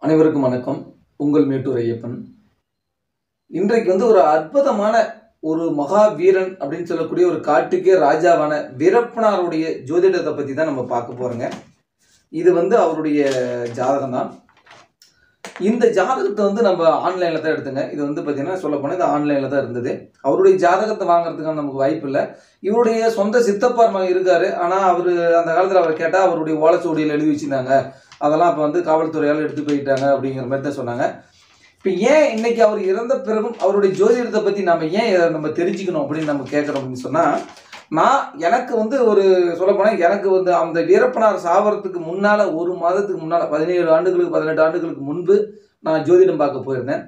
அனைவருக்கும் வணக்கம் உங்கள் மேட்டூர் ஐயப்பன் இன்றைக்கு வந்து ஒரு அற்புதமான ஒரு மகா வீரன் அப்படின்னு சொல்லக்கூடிய ஒரு காட்டுக்கே ராஜாவான வீரப்பனாருடைய ஜோதிடத்தை பற்றி தான் நம்ம பார்க்க போகிறோங்க இது வந்து அவருடைய ஜாதகம் தான் இந்த ஜாதகத்தை வந்து நம்ம ஆன்லைனில் தான் எடுத்துங்க இது வந்து பார்த்தீங்கன்னா சொல்ல போனால் இது ஆன்லைனில் தான் இருந்தது அவருடைய ஜாதகத்தை வாங்குறதுக்கான நமக்கு வாய்ப்பு இல்லை இவருடைய சொந்த சித்தப்பார் மகன் இருக்காரு ஆனால் அவர் அந்த காலத்தில் அவர் கேட்டால் அவருடைய ஓலைச்சுவடியில் எழுதி வச்சிருந்தாங்க அதெல்லாம் இப்போ வந்து காவல்துறையால் எடுத்து போயிட்டாங்க அப்படிங்கிற மாதிரி தான் சொன்னாங்க இப்போ ஏன் இன்னைக்கு அவர் இறந்த பிறகும் அவருடைய ஜோதிடத்தை பற்றி நம்ம ஏன் இதை நம்ம தெரிஞ்சுக்கணும் அப்படின்னு நம்ம கேட்குறோம் அப்படின்னு சொன்னால் நான் எனக்கு வந்து ஒரு சொல்லப்போனால் எனக்கு வந்து அந்த வீரப்பனார் சாவறதுக்கு முன்னால் ஒரு மாதத்துக்கு முன்னால் பதினேழு ஆண்டுகளுக்கு பதினெட்டு ஆண்டுகளுக்கு முன்பு நான் ஜோதிடம் பார்க்க போயிருந்தேன்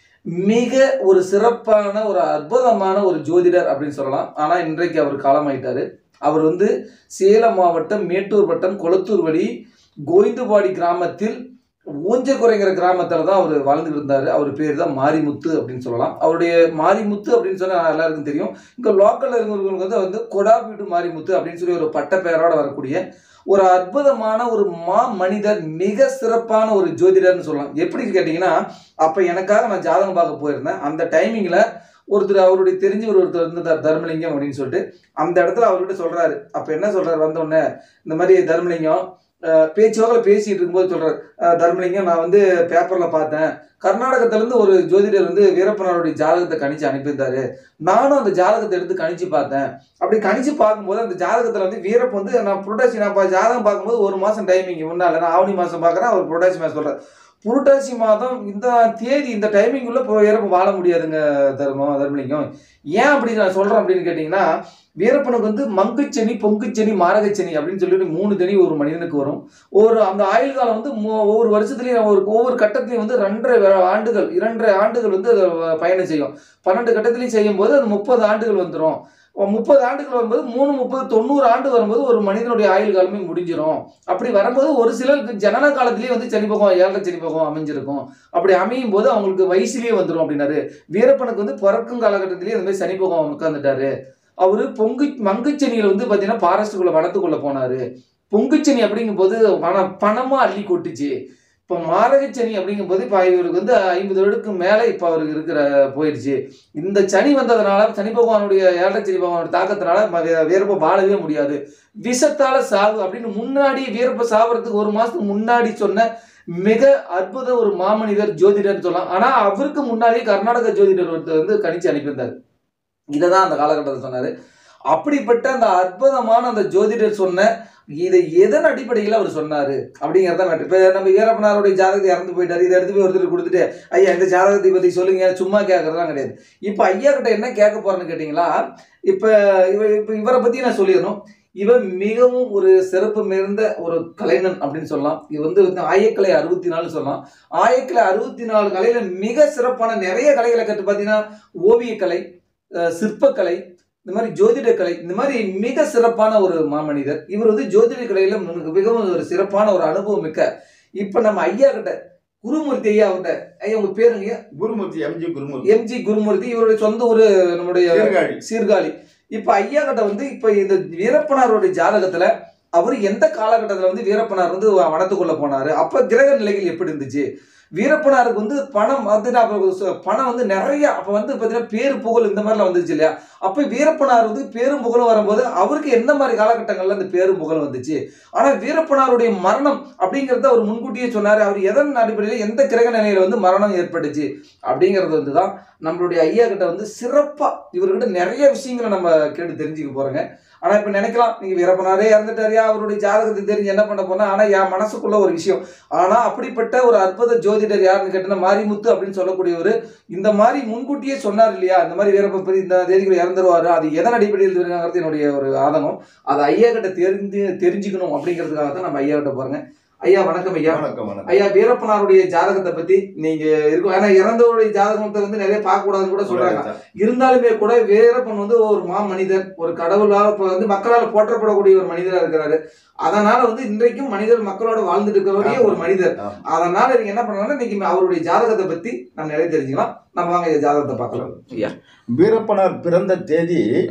மிக ஒரு சிறப்பான ஒரு அற்புதமான ஒரு ஜோதிடர் அப்படின்னு சொல்லலாம் ஆனால் இன்றைக்கு அவர் காலமாயிட்டாரு அவர் வந்து சேலம் மாவட்டம் மேட்டூர் வட்டம் கொளத்தூர் வழி கோவிந்தபாடி கிராமத்தில் ஊஞ்சக்குறைங்கிற கிராமத்தில் தான் அவர் வாழ்ந்துட்டு இருந்தார் அவர் பேர் தான் மாரிமுத்து அப்படின்னு சொல்லலாம் அவருடைய மாரிமுத்து அப்படின்னு சொன்னால் எல்லாருக்கும் தெரியும் இங்கே லோக்கலில் இருக்கிறவங்களுக்கு வந்து வந்து கொடாபீடு மாரிமுத்து அப்படின்னு சொல்லி ஒரு பட்ட பெயரோட வரக்கூடிய ஒரு அற்புதமான ஒரு மா மனிதர் மிக சிறப்பான ஒரு ஜோதிடர்னு சொல்லலாம் எப்படின்னு கேட்டிங்கன்னா அப்போ எனக்காக நான் ஜாதகம் பார்க்க போயிருந்தேன் அந்த டைமிங்கில் ஒருத்தர் அவருடைய தெரிஞ்ச ஒரு ஒருத்தர் இருந்தார் தர்மலிங்கம் அப்படின்னு சொல்லிட்டு அந்த இடத்துல அவர்கிட்ட சொல்றாரு அப்ப என்ன சொல்றாரு வந்த உடனே இந்த மாதிரி தர்மலிங்கம் அஹ், பேச்சுவாக்கில் பேசிட்டு இருக்கும்போது சொல்றாரு "அஹ், தர்மலிங்கம் நான் வந்து பேப்பர்ல பார்த்தேன் கர்நாடகத்துல இருந்து ஒரு ஜோதிடர் வந்து வீரப்பனாருடைய ஜாதகத்தை கணிச்சு அனுப்பியிருந்தாரு நானும் அந்த ஜாதகத்தை எடுத்து கணிச்சு பார்த்தேன் அப்படி கணிச்சு பார்க்கும்போது அந்த ஜாதகத்துல வந்து வீரப்ப வந்து நான் புரட்டாசி நான் பா- ஜாதகம் பார்க்கும்போது ஒரு மாசம் டைமிங் முன்னால நான் ஆவணி மாசம் பார்க்கறேன் அவர் புரட்டாசி மாசம் சொல்றாரு புரட்டாசி மாதம் இந்த தேதி இந்த டைமிங் உள்ள இப்போ வீரப்ப வாழ முடியாதுங்க தர்மம் தர்மலிங்கம் ஏன் அப்படி நான் சொல்றேன் அப்படின்னு கேட்டிங்கன்னா வீரப்பனுக்கு வந்து மங்குச்சனி பொங்குச்சனி மாரகச்சனி அப்படின்னு சொல்லிட்டு மூணு தனி ஒரு மனிதனுக்கு வரும் ஒரு அந்த ஆயுள் காலம் வந்து மு- ஒவ்வொரு வருஷத்துலையும் ஒரு ஒவ்வொரு கட்டத்திலையும் வந்து ரெண்டரை வே- ஆண்டுகள் இரண்டரை ஆண்டுகள் வந்து அது பயணம் செய்யும் பன்னெண்டு கட்டத்திலையும் செய்யும்போது அது முப்பது ஆண்டுகள் வந்துடும் முப்பது ஆண்டுகள் வரும்போது மூணு முப்பது தொண்ணூறு ஆண்டு வரும்போது ஒரு மனிதனுடைய ஆயுள் காலமே முடிஞ்சிடும் அப்படி வரும்போது ஒரு சிலருக்கு ஜனன காலத்திலேயே வந்து சனி பகம் ஏழரை சனி பகம் அமைஞ்சிருக்கும் அப்படி அமையும் போது அவங்களுக்கு வயசுலயே வந்துடும் அப்படின்னாரு வீரப்பனுக்கு வந்து பிறக்கும் காலகட்டத்திலேயே இந்த மாதிரி சனி பகம் உட்காந்துட்டாரு அவரு பொங்கு மங்குச்செனியில வந்து பாத்தீங்கன்னா ஃபாரஸ்ட்டுக்குள்ள வனத்துக்குள்ள போனாரு பொங்குச்செனி அப்படிங்கும்போது பண பணமா அள்ளி கொட்டுச்சு இப்போ மாரகச்சனி அப்படிங்கும்போது இப்போ இவருக்கு வந்து ஐம்பது வருடத்துக்கு மேலே இப்போ அவருக்கு இருக்கிற போயிடுச்சு இந்த சனி வந்ததுனால சனி பகவானுடைய ஏழரை சனி பகவானுடைய தாக்கத்தினால ம- வே- வீரப்ப வாழவே முடியாது விஷத்தால சாவு அப்படின்னு முன்னாடி வீரப்ப சாவறதுக்கு ஒரு மாசத்துக்கு முன்னாடி சொன்ன மிக அற்புத ஒரு மாமனிதர் ஜோதிடர்னு சொல்லலாம் ஆனா அவருக்கு முன்னாடியே கர்நாடக ஜோதிடர் ஒருத்தர் வந்து கணிச்சு அனுப்பியிருந்தார் இதை தான் அந்த காலகட்டத்தில் சொன்னாரு அப்படிப்பட்ட அந்த அற்புதமான அந்த ஜோதிடர் சொன்ன இதை எதன் அடிப்படையில் அவர் சொன்னாரு அப்படிங்கிறத மேட்டர் இப்போ நம்ம வீரப்பனாருடைய ஜாதகத்தை இறந்து போயிட்டாரு இதை எடுத்து போய் ஒருத்தர் கொடுத்துட்டு ஐயா இந்த ஜாதகத்தை பற்றி சொல்லுங்க சும்மா கேட்கறதுலாம் கிடையாது இப்போ ஐயா கிட்ட என்ன கேட்க போறேன்னு கேட்டிங்களா இப்போ இவ இப்போ இவரை பற்றி நான் சொல்லிடணும் இவர் மிகவும் ஒரு சிறப்பு மிகுந்த ஒரு கலைஞன் அப்படின்னு சொல்லலாம் இது வந்து வந்து ஆயக்கலை அறுபத்தி நாலு சொல்லலாம் ஆயக்கலை அறுபத்தி நாலு கலையில மிக சிறப்பான நிறைய கலைகளை கற்று பார்த்தீங்கன்னா ஓவியக்கலை அஹ் சிற்பக்கலை இந்த மாதிரி ஜோதிட கலை இந்த மாதிரி மிக சிறப்பான ஒரு மாமனிதர் இவர் வந்து ஜோதிட கலையில மிக- மிகவும் ஒரு சிறப்பான ஒரு அனுபவம் மிக்க இப்ப நம்ம ஐயா கிட்ட குருமூர்த்தி ஐயா கிட்ட ஐயா உங்க பேருங்க குருமூர்த்தி எம்ஜி குருமூர்த்தி எம்ஜி குருமூர்த்தி இவருடைய சொந்த ஒரு நம்முடைய சீர்காழி சீர்காழி இப்ப ஐயா கிட்ட வந்து இப்ப இந்த வீரப்பனாருடைய ஜாதகத்துல அவர் எந்த காலகட்டத்துல வந்து வீரப்பனார் வந்து வ- வனத்துக்குள்ள போனாரு அப்ப கிரக நிலைகள் எப்படி இருந்துச்சு வீரப்பனாருக்கு வந்து பணம் வந்து அப்ப ச- பணம் வந்து நிறைய அப்ப வந்து பாத்தீங்கன்னா பேரு புகழ் இந்த மாதிரிலாம் வந்துச்சு இல்லையா அப்ப வீரப்பனார் வந்து பேரும் புகழும் வரும்போது அவருக்கு எந்த மாதிரி காலகட்டங்கள்ல அந்த பேரும் புகழும் வந்துச்சு ஆனா வீரப்பனாருடைய மரணம் அப்படிங்கறத அவர் முன்கூட்டியே சொன்னாரு அவர் எதன் அடிப்படையில் எந்த கிரக நிலையில வந்து மரணம் ஏற்பட்டுச்சு அப்படிங்கிறது வந்து தான் நம்மளுடைய ஐயா கிட்ட வந்து சிறப்பா இவர்கிட்ட நிறைய விஷயங்களை நம்ம கேட்டு தெரிஞ்சுக்க போறோங்க ஆனா இப்ப நினைக்கலாம் நீங்க வீரப்பனாரே இறந்துட்டாரியா அவருடைய ஜாதகத்தை தெரிஞ்சு என்ன பண்ண போனா ஆனா என் மனசுக்குள்ள ஒரு விஷயம் ஆனா அப்படிப்பட்ட ஒரு அற்புத ஜோதிடர் யாருன்னு கேட்டீங்கன்னா மாரிமுத்து அப்படின்னு சொல்லக்கூடியவர் இந்த மாதிரி முன்கூட்டியே சொன்னார் இல்லையா இந்த மாதிரி வீரப்ப பத்தி இந்த தேதிக்குள்ள இறந்துருவாரு அது எதன் அடிப்படையில் இருக்காங்கிறது என்னுடைய ஒரு ஆதங்கம் அதை ஐயா கிட்ட தெரிஞ்சு தெரிஞ்சுக்கணும் அப்படிங்கிறதுக்காக தான் நம்ம ஐயா கிட்ட போறோங்க ஐயா வணக்கம் ஐயா வணக்கம் வணக்கம் ஐயா வீரப்பனாருடைய ஜாதகத்தை பத்தி நீங்க இருக்கும் ஏன்னா இறந்தவருடைய ஜாதகத்தை வந்து நிறைய பார்க்க கூடாதுன்னு கூட சொல்றாங்க இருந்தாலுமே கூட வீரப்பன் வந்து ஒரு மா மனிதர் ஒரு கடவுளால் இப்ப வந்து மக்களால் போற்றப்படக்கூடிய ஒரு மனிதரா இருக்கிறாரு அதனால வந்து இன்றைக்கும் மனிதர் மக்களோட வாழ்ந்துட்டு இருக்கக்கூடிய ஒரு மனிதர் ஆமா. அதனால நீங்க என்ன பண்ணலாம்னா இன்னைக்கு அவருடைய ஜாதகத்தை பத்தி நம்ம நிறைய தெரிஞ்சுக்கலாம் நம்ம வாங்க இந்த ஜாதகத்தை பார்க்கலாம் ஐயா வீரப்பனார் பிறந்த தேதி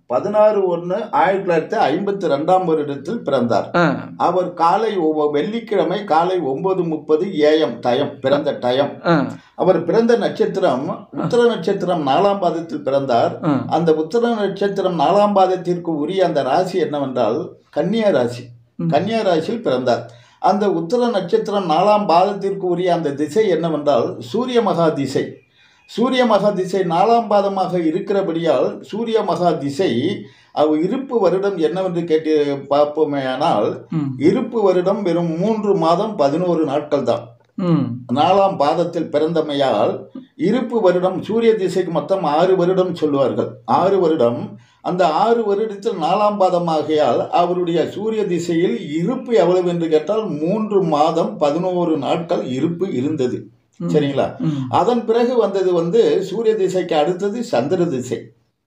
பதினாறு ஒன்று ஆயிரத்தி தொள்ளாயிரத்தி ஐம்பத்தி ரெண்டாம் வருடத்தில் பிறந்தார் ஆ, அவர் காலை ஒவ்வொ- வெள்ளிக்கிழமை காலை ஒன்பது முப்பது ஏஎம் டயம் பிறந்த டயம் ஆ, அவர் பிறந்த நட்சத்திரம் உத்தர நட்சத்திரம் நாலாம் பாதத்தில் பிறந்தார் ஆ. அந்த உத்தர நட்சத்திரம் நாலாம் பாதத்திற்கு உரிய அந்த ராசி என்னவென்றால் கன்னியா ராசி ம். கன்னியா ராசியில் பிறந்தார் அந்த உத்தர நட்சத்திரம் நாலாம் பாதத்திற்கு உரிய அந்த திசை என்னவென்றால் சூரிய மகா திசை சூரிய மகா திசை நாலாம் பாதமாக இருக்கிறபடியால் சூரிய மகா திசை அவ் இருப்பு வருடம் என்னவென்று கேட்டு பார்ப்போமேயானால் ம், இருப்பு வருடம் வெறும் மூன்று மாதம் பதினோரு நாட்கள் தான் ம், நாலாம் பாதத்தில் பிறந்தமையால் இருப்பு வருடம் சூரிய திசைக்கு மொத்தம் ஆறு வருடம் சொல்லுவார்கள் ஆறு வருடம் அந்த ஆறு வருடத்தில் நாலாம் பாதமாகையால் அவருடைய சூரிய திசையில் இருப்பு எவ்வளவு என்று கேட்டால் மூன்று மாதம் பதினோரு நாட்கள் இருப்பு இருந்தது ம். சரிங்களா ம், அதன் பிறகு வந்தது வந்து சூரிய திசைக்கு அடுத்தது சந்திர திசை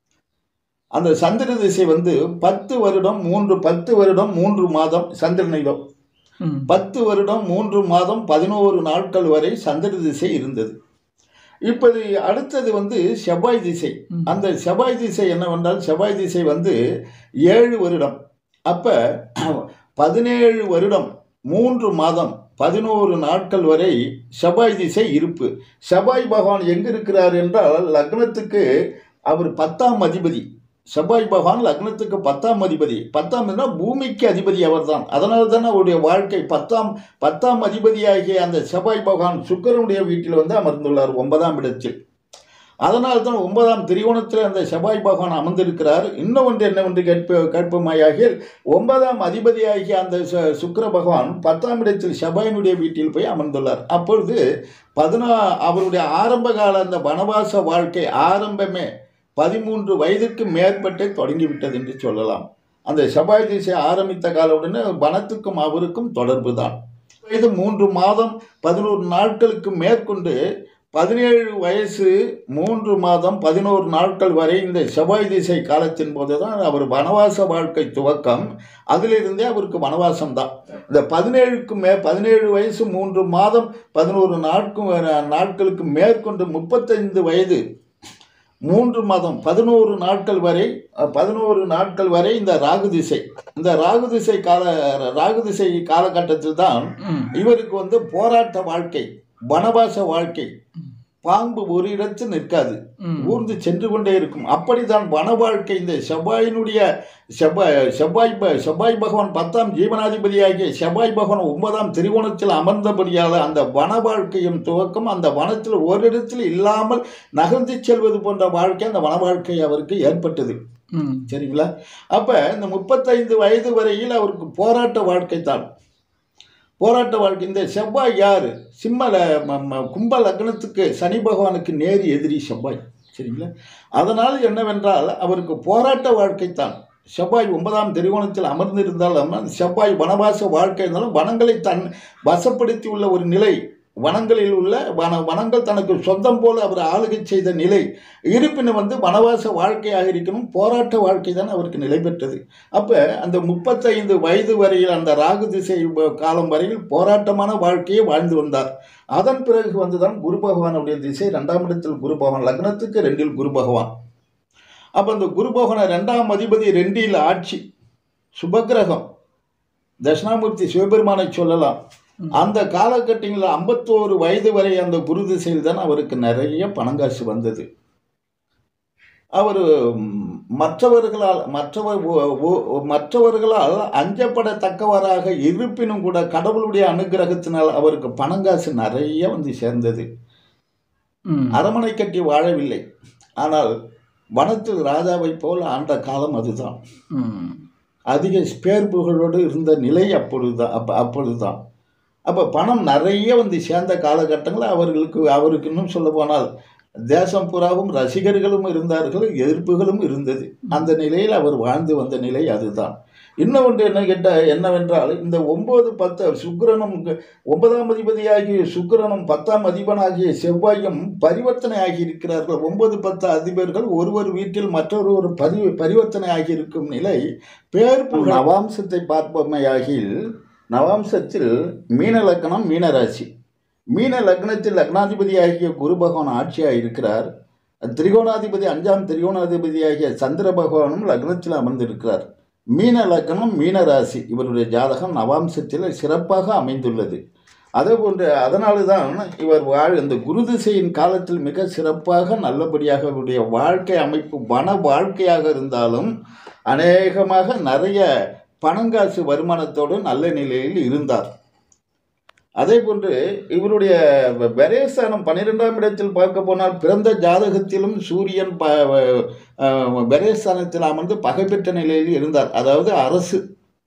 அந்த சந்திர திசை வந்து பத்து வருடம் மூன்று பத்து வருடம் மூன்று மாதம் சந்திரனிடம் ம். பத்து வருடம் மூன்று மாதம் பதினோரு நாட்கள் வரை சந்திர திசை இருந்தது இப்போது அடுத்தது வந்து செவ்வாய் திசை ம். அந்த செவ்வாய் திசை என்னவென்றால் செவ்வாய் திசை வந்து ஏழு வருடம் அப்போ பதினேழு வருடம் மூன்று மாதம் பதினோரு நாட்கள் வரை செவ்வாய் திசை இருப்பு செவ்வாய் பகவான் எங்கே இருக்கிறார் என்றால் லக்னத்துக்கு அவர் பத்தாம் அதிபதி செவ்வாய் பகவான் லக்னத்துக்கு பத்தாம் அதிபதி பத்தாம் என்றால் பூமிக்கு அதிபதி அவர்தான் அதனால தானே அவருடைய வாழ்க்கை பத்தாம் பத்தாம் அதிபதியாகிய அந்த செவ்வாய் பகவான் சுக்கிரனுடைய வீட்டில் வந்து அமர்ந்துள்ளார் ஒன்பதாம் இடத்தில் அதனால் தான் ஒன்பதாம் திரிகோணத்தில் அந்த செவ்வாய் பகவான் அமர்ந்திருக்கிறார் இன்னொன்று என்னவென்று கேட்ப கேட்போமாயாகில் ஒன்பதாம் அதிபதியாகிய அந்த சு- சுக்கிர பகவான் பத்தாம் இடத்தில் செவ்வாயினுடைய வீட்டில் போய் அமர்ந்துள்ளார் அப்பொழுது பதினா அவருடைய ஆரம்ப கால அந்த வனவாச வாழ்க்கை ஆரம்பமே பதிமூன்று வயதுக்கு மேற்பட்டே தொடங்கிவிட்டது என்று சொல்லலாம் அந்த செவ்வாய் திசை ஆரம்பித்த காலவுடனே வனத்துக்கும் அவருக்கும் தொடர்பு தான் வயது மூன்று மாதம் பதினோரு நாட்களுக்கு மேற்கொண்டு பதினேழு வயசு மூன்று மாதம் பதினோரு நாட்கள் வரை இந்த செவ்வாய் திசை காலத்தின் போது தான் அவர் வனவாச வாழ்க்கை துவக்கம் அதிலிருந்தே அவருக்கு வனவாசம் தான் இந்த பதினேழுக்கு மே பதினேழு வயசு மூன்று மாதம் பதினோரு நாட்கும் நாட்களுக்கு மேற்கொண்டு முப்பத்தைந்து வயது மூன்று மாதம் பதினோரு நாட்கள் வரை அஹ், பதினோரு நாட்கள் வரை இந்த ராகு திசை இந்த ராகு திசை கால ராகு திசை காலகட்டத்தில் தான் ம், இவருக்கு வந்து போராட்ட வாழ்க்கை வனவாச வாழ்க்கை பாம்பு ஒரு இடத்தில் நிற்காது ம். ஊர்ந்து சென்று கொண்டே இருக்கும் அப்படிதான் வன வாழ்க்கை இந்த செவ்வாயினுடைய செவ்வாய் செவ்வாய் ப- செவ்வாய் பகவான் பத்தாம் ஜீவனாதிபதியாகிய செவ்வாய் பகவான் ஒன்பதாம் திரிகோணத்தில் அமர்ந்தபடியால் அந்த வன வாழ்க்கையும் துவக்கம் அந்த வனத்தில் ஓரிடத்தில் இல்லாமல் நகர்ந்து செல்வது போன்ற வாழ்க்கை அந்த வன வாழ்க்கை அவருக்கு ஏற்பட்டது ம், சரிங்களா அப்போ இந்த முப்பத்தைந்து வயது வரையில் அவருக்கு போராட்ட வாழ்க்கை தான் போராட்ட வாழ்க்கை இந்த செவ்வாய் யார் சிம்ம ல- ம- ம- கும்ப லக்னத்துக்கு சனி பகவானுக்கு நேர் எதிரி செவ்வாய் சரிங்களா அதனால் என்னவென்றால் அவருக்கு போராட்ட வாழ்க்கை தான் செவ்வாய் ஒன்பதாம் திரிகோணத்தில் அமர்ந்திருந்தாலும் அந்த செவ்வாய் வனவாச வாழ்க்கை இருந்தாலும் வனங்களை தன் வசப்படுத்தி உள்ள ஒரு நிலை வனங்களில் உள்ள வன வனங்கள் தனக்கு சொந்தம் போல அவர் ஆளுகை செய்த நிலை இருப்பினும் வந்து வனவாச வாழ்க்கையாக இருக்கணும் போராட்ட வாழ்க்கை தான் அவருக்கு நிலை பெற்றது அப்போ அந்த முப்பத்தைந்து வயது வரையில் அந்த ராகு திசை வ- காலம் வரையில் போராட்டமான வாழ்க்கையை வாழ்ந்து வந்தார் அதன் பிறகு வந்துதான் குரு பகவானுடைய திசை ரெண்டாம் இடத்தில் குரு பகவான் லக்னத்துக்கு ரெண்டில் குரு பகவான் அப்போ அந்த குரு பகவான் ரெண்டாம் அதிபதி ரெண்டில் ஆட்சி சுபக்கிரகம் தட்சிணாமூர்த்தி சிவபெருமானை சொல்லலாம் அந்த காலகட்டங்களில் ஐம்பத்தோரு வயது வரை அந்த குரு திசையில் தான் அவருக்கு நிறைய பணங்காசு வந்தது அவர் மற்றவர்களால் மற்றவர் ஓ- ஓ- மற்றவர்களால் அஞ்சப்படத்தக்கவராக இருப்பினும் கூட கடவுளுடைய அனுகிரகத்தினால் அவருக்கு பணங்காசு நிறைய வந்து சேர்ந்தது ம். அரமனை கட்டி வாழவில்லை ஆனால் வனத்தில் ராஜாவைப் போல் ஆண்ட காலம் அதுதான் ம். அதிக ஸ்பேர் புகழோடு இருந்த நிலை அப்பொழுதுதான் அப்போ அப்பொழுதுதான் அப்போ பணம் நிறைய வந்து சேர்ந்த காலகட்டங்களில் அவர்களுக்கு அவருக்கு இன்னும் சொல்ல போனால் தேசம் புறாவும் ரசிகர்களும் இருந்தார்கள் எதிர்ப்புகளும் இருந்தது அந்த நிலையில் அவர் வாழ்ந்து வந்த நிலை அதுதான் இன்னொன்று என்ன கேட்ட என்னவென்றால் இந்த ஒன்பது பத்து சுக்கிரனும் ஒன்பதாம் அதிபதியாகிய சுக்கிரனும் பத்தாம் அதிபனாகிய செவ்வாயும் பரிவர்த்தனை ஆகியிருக்கிறார்கள் ஒன்பது பத்து அதிபர்கள் ஒருவர் வீட்டில் மற்றொரு பரி பரிவர்த்தனை ஆகியிருக்கும் நிலை பேர் புகழ் நவாம்சத்தை பார்ப்பமையாகில் நவாம்சத்தில் மீன லக்னம் மீனராசி மீன லக்னத்தில் லக்னாதிபதியாகிய குரு பகவான் ஆட்சியாக இருக்கிறார் திரிகோணாதிபதி அஞ்சாம் திரிகோணாதிபதியாகிய சந்திர பகவானும் லக்னத்தில் அமர்ந்திருக்கிறார் மீன லக்னம் மீன ராசி இவருடைய ஜாதகம் நவாம்சத்தில் சிறப்பாக அமைந்துள்ளது அதே போன்று அதனால தான் இவர் வாழ் இந்த குரு திசையின் காலத்தில் மிக சிறப்பாக நல்லபடியாக இவருடைய வாழ்க்கை அமைப்பு வன வாழ்க்கையாக இருந்தாலும் அநேகமாக நிறைய பணங்காசு வருமானத்தோடு நல்ல நிலையில் இருந்தார் அதே போன்று இவருடைய பெரேஸ்தானம் பன்னிரெண்டாம் இடத்தில் பார்க்க போனால் பிறந்த ஜாதகத்திலும் சூரியன் ப பெரேஸ்தானத்தில் அமர்ந்து பகை பெற்ற நிலையில் இருந்தார் அதாவது அரசு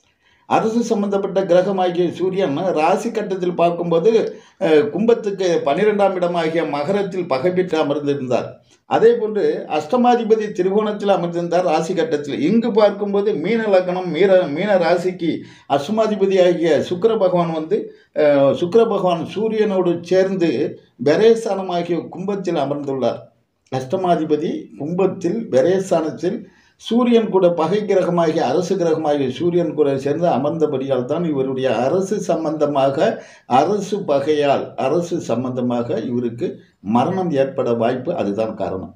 அரசு சம்பந்தப்பட்ட கிரகமாகிய சூரியன் ராசி கட்டத்தில் பார்க்கும்போது அஹ், கும்பத்துக்கு பன்னிரெண்டாம் இடமாகிய மகரத்தில் பகை பெற்று அமர்ந்திருந்தார் அதே போன்று அஷ்டமாதிபதி திரிகோணத்தில் அமர்ந்திருந்தார் ராசி கட்டத்தில் இங்கு பார்க்கும்போது மீன லக்னம் மீன மீன ராசிக்கு அஷ்டமாதிபதி ஆகிய சுக்கிர பகவான் வந்து அஹ், சுக்கிர பகவான் சூரியனோடு சேர்ந்து பெரேஸ்தானமாகிய கும்பத்தில் அமர்ந்துள்ளார் அஷ்டமாதிபதி கும்பத்தில் பெரேஸ்தானத்தில் சூரியன் கூட பகை கிரகமாகிய அரசு கிரகமாகிய சூரியன் கூட சேர்ந்து அமர்ந்தபடியால் தான் இவருடைய அரசு சம்பந்தமாக அரசு பகையால் அரசு சம்பந்தமாக இவருக்கு மரணம் ஏற்பட வாய்ப்பு அதுதான் காரணம்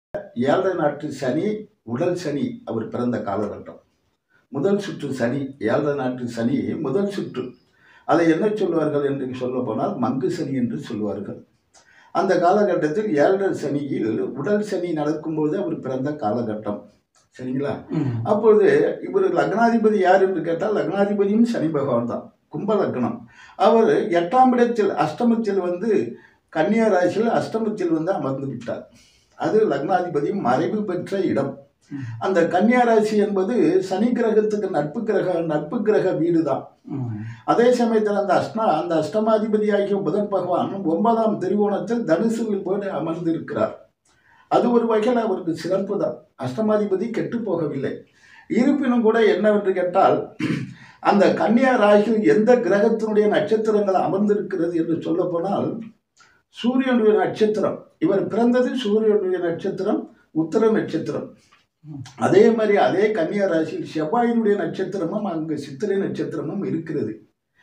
ஏழரை நாட்டு சனி உடல் சனி அவர் பிறந்த காலகட்டம் முதல் சுற்று சனி ஏழரை நாட்டு சனி முதல் சுற்று அதை என்ன சொல்வார்கள் என்று சொல்ல போனால் மங்கு சனி என்று சொல்வார்கள் அந்த காலகட்டத்தில் ஏழரை சனியில் உடல் சனி நடக்கும்போது அவர் பிறந்த காலகட்டம் சரிங்களா அப்பொழுது இவர் லக்னாதிபதி யார் என்று கேட்டால் லக்னாதிபதியும் சனி பகவான் தான் கும்ப லக்னம் அவர் எட்டாம் இடத்தில் அஷ்டமத்தில் வந்து கன்னியா ராசியில் அஷ்டமத்தில் வந்து அமர்ந்து விட்டார் அது லக்னாதிபதியும் மறைவு பெற்ற இடம் அந்த கன்னியா ராசி என்பது சனி கிரகத்துக்கு நட்பு கிரக நட்பு கிரக வீடு தான் அதே சமயத்தில் அந்த அஷ்டா அந்த அஷ்டமாதிபதியாகிய புதன் பகவான் ஒன்பதாம் திரிகோணத்தில் தனுசுவில் போய் அமர்ந்திருக்கிறார் அது ஒரு வகையில் அவருக்கு சிறப்பு தான் அஷ்டமாதிபதி கெட்டு போகவில்லை இருப்பினும் கூட என்னவென்று கேட்டால் அந்த கன்னியா ராசியில் எந்த கிரகத்தினுடைய நட்சத்திரங்கள் அமர்ந்திருக்கிறது என்று சொல்ல போனால் சூரியனுடைய நட்சத்திரம் இவர் பிறந்தது சூரியனுடைய நட்சத்திரம் உத்தர நட்சத்திரம் அதே மாதிரி அதே கன்னியா ராசியில் செவ்வாயினுடைய நட்சத்திரமும் அங்கு சித்திரை நட்சத்திரமும் இருக்கிறது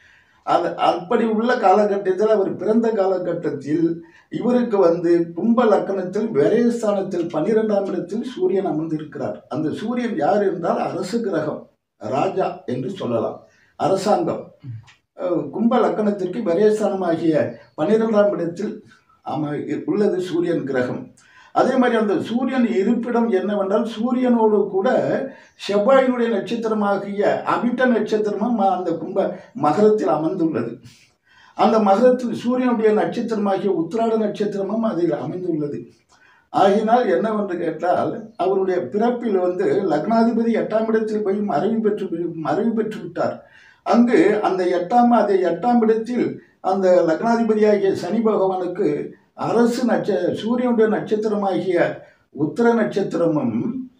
அது அப்படி உள்ள காலகட்டத்தில் அவர் பிறந்த காலகட்டத்தில் இவருக்கு வந்து கும்ப லக்கணத்தில் விரயஸ்தானத்தில் பன்னிரெண்டாம் இடத்தில் சூரியன் அமர்ந்திருக்கிறார் அந்த சூரியன் யார் என்றால் அரசு கிரகம் ராஜா என்று சொல்லலாம் அரசாங்கம் அஹ் கும்ப லக்கணத்திற்கு விரயஸ்தானமாகிய பன்னிரெண்டாம் இடத்தில் அம உள்ளது சூரியன் கிரகம் அதே மாதிரி அந்த சூரியன் இருப்பிடம் என்னவென்றால் சூரியனோடு கூட செவ்வாயினுடைய நட்சத்திரமாகிய அபிட்ட நட்சத்திரமும் அந்த கும்ப மகரத்தில் அமர்ந்துள்ளது அந்த மகரத்தில் சூரியனுடைய நட்சத்திரமாகிய உத்திராட நட்சத்திரமும் அதில் அமைந்துள்ளது ஆகினால் என்னவென்று கேட்டால் அவருடைய பிறப்பில் வந்து லக்னாதிபதி எட்டாம் இடத்தில் போய் மறைவு பெற்று மறைவு பெற்று விட்டார் அங்கு அந்த எட்டாம் அது எட்டாம் இடத்தில் அந்த லக்னாதிபதியாகிய சனி பகவானுக்கு அரசு நட்ச சூரியனுடைய நட்சத்திரமாகிய உத்திர நட்சத்திரமும்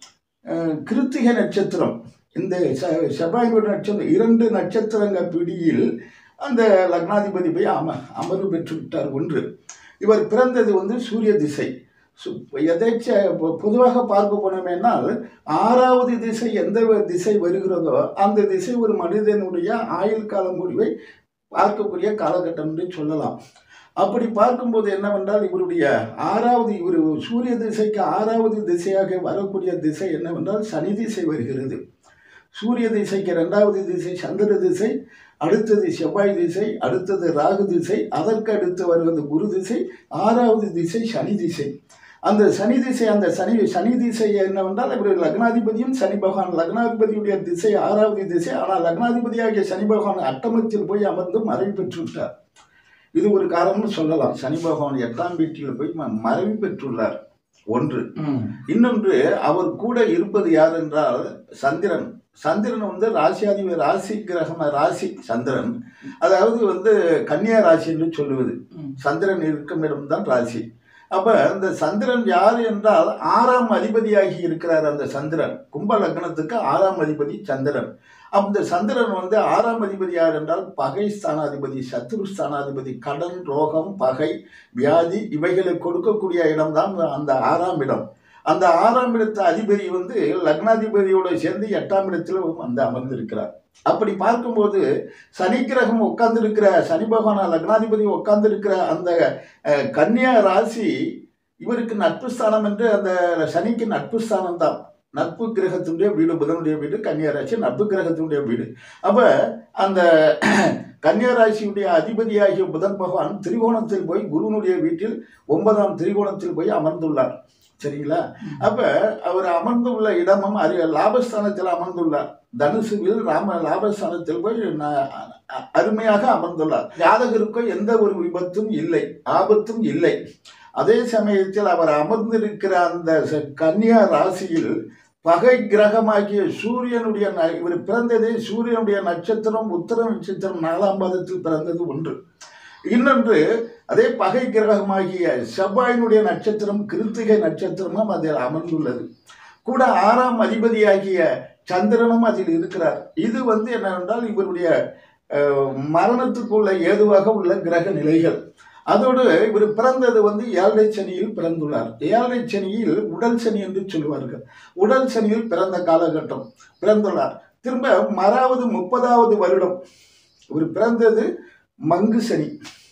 அஹ், கிருத்திகை நட்சத்திரம் இந்த செ- செவ்வாயினுடைய நட்சத்திரம் இரண்டு நட்சத்திரங்க பிடியில் அந்த லக்னாதிபதி போய் அம அமர்வு பெற்று விட்டார் ஒன்று இவர் பிறந்தது வந்து சூரிய திசை சு- எதேச்ச பொ- பொதுவாக பார்க்க போனோமேனால் ஆறாவது திசை எந்த வ- திசை வருகிறதோ அந்த திசை ஒரு மனிதனுடைய ஆயுள் கால முடிவை பார்க்கக்கூடிய காலகட்டம் என்று சொல்லலாம் அப்படி பார்க்கும்போது என்னவென்றால் இவருடைய ஆறாவது இவர் சூரிய திசைக்கு ஆறாவது திசையாக வரக்கூடிய திசை என்னவென்றால் சனி திசை வருகிறது சூரிய திசைக்கு இரண்டாவது திசை சந்திர திசை அடுத்தது செவ்வாய் திசை அடுத்தது ராகு திசை அதற்கு அடுத்து வருவது குரு திசை ஆறாவது திசை சனி திசை அந்த சனி திசை அந்த சனி சனி திசை என்னவென்றால் இவர் லக்னாதிபதியும் சனி பகவான் லக்னாதிபதியுடைய திசை ஆறாவது திசை ஆனால் லக்னாதிபதியாகிய சனி பகவான் அட்டமத்தில் போய் அமர்ந்து மறைவு பெற்று விட்டார் இது ஒரு காரணம்னு சொல்லலாம் சனி பகவான் எட்டாம் வீட்டில் போய் ம- மறைவு பெற்றுள்ளார் ஒன்று இன்னொன்று அவர் கூட இருப்பது யார் என்றால் சந்திரன் சந்திரன் வந்து ராசியாதிபதி ராசி கிரகம் ராசி சந்திரன் அதாவது வந்து கன்னியா ராசி என்று சொல்லுவது சந்திரன் இருக்கும் இடம்தான் ராசி அப்ப இந்த சந்திரன் யார் என்றால் ஆறாம் அதிபதியாகி இருக்கிறார் அந்த சந்திரன் கும்ப லக்னத்துக்கு ஆறாம் அதிபதி சந்திரன் அந்த சந்திரன் வந்து ஆறாம் அதிபதி யார் என்றால் பகை ஸ்தானாதிபதி சத்ரு ஸ்தானாதிபதி கடன் ரோகம் பகை வியாதி இவைகளை கொடுக்கக்கூடிய இடம்தான் அந்த ஆறாம் இடம் அந்த ஆறாம் இடத்து அதிபதி வந்து லக்னாதிபதியோட சேர்ந்து எட்டாம் இடத்துல வந்து அமர்ந்திருக்கிறார் அப்படி பார்க்கும்போது சனி கிரகம் உட்கார்ந்திருக்கிற சனி பகவான் லக்னாதிபதி உட்கார்ந்திருக்கிற அந்த அஹ், கன்னியா ராசி இவருக்கு நட்பு ஸ்தானம் என்று அந்த சனிக்கு நட்பு ஸ்தானம் தான் நட்பு கிரகத்தினுடைய வீடு புதனுடைய வீடு கன்னியாராசி நட்பு கிரகத்தினுடைய வீடு அப்ப அந்த கன்னியாராசியுடைய அதிபதியாகிய புதன் பகவான் திரிகோணத்தில் போய் குருனுடைய வீட்டில் ஒன்பதாம் திரிகோணத்தில் போய் அமர்ந்துள்ளார் சரிங்களா அப்ப அவர் அமர்ந்துள்ள இடமும் அறி லாபஸ்தானத்தில் அமர்ந்துள்ளார் தனுசுவில் ராம லாபஸ்தானத்தில் போய் ந- அ- அருமையாக அமர்ந்துள்ளார் ஜாதகருக்கோ எந்த ஒரு விபத்தும் இல்லை ஆபத்தும் இல்லை அதே சமயத்தில் அவர் அமர்ந்திருக்கிற அந்த ச- கன்னியா ராசியில் பகை கிரகமாகிய சூரியனுடைய ந- இவர் பிறந்ததே சூரியனுடைய நட்சத்திரம் உத்தர நட்சத்திரம் நாலாம் பாதத்தில் பிறந்தது ஒன்று இன்னொன்று அதே பகை கிரகமாகிய செவ்வாயினுடைய நட்சத்திரம் கிருத்திகை நட்சத்திரமும் அதில் அமர்ந்துள்ளது கூட ஆறாம் அதிபதியாகிய சந்திரனும் அதில் இருக்கிறார் இது வந்து என்னவென்றால் இவருடைய அஹ், மரணத்துக்குள்ள ஏதுவாக உள்ள கிரக நிலைகள் அதோடு இவர் பிறந்தது வந்து ஏழரை சனியில் பிறந்துள்ளார் ஏழரை சனியில் உடல் சனி என்று சொல்லுவார்கள் உடல் சனியில் பிறந்த காலகட்டம் பிறந்துள்ளார் திரும்ப மறாவது முப்பதாவது வருடம் இவர் பிறந்தது மங்கு சனி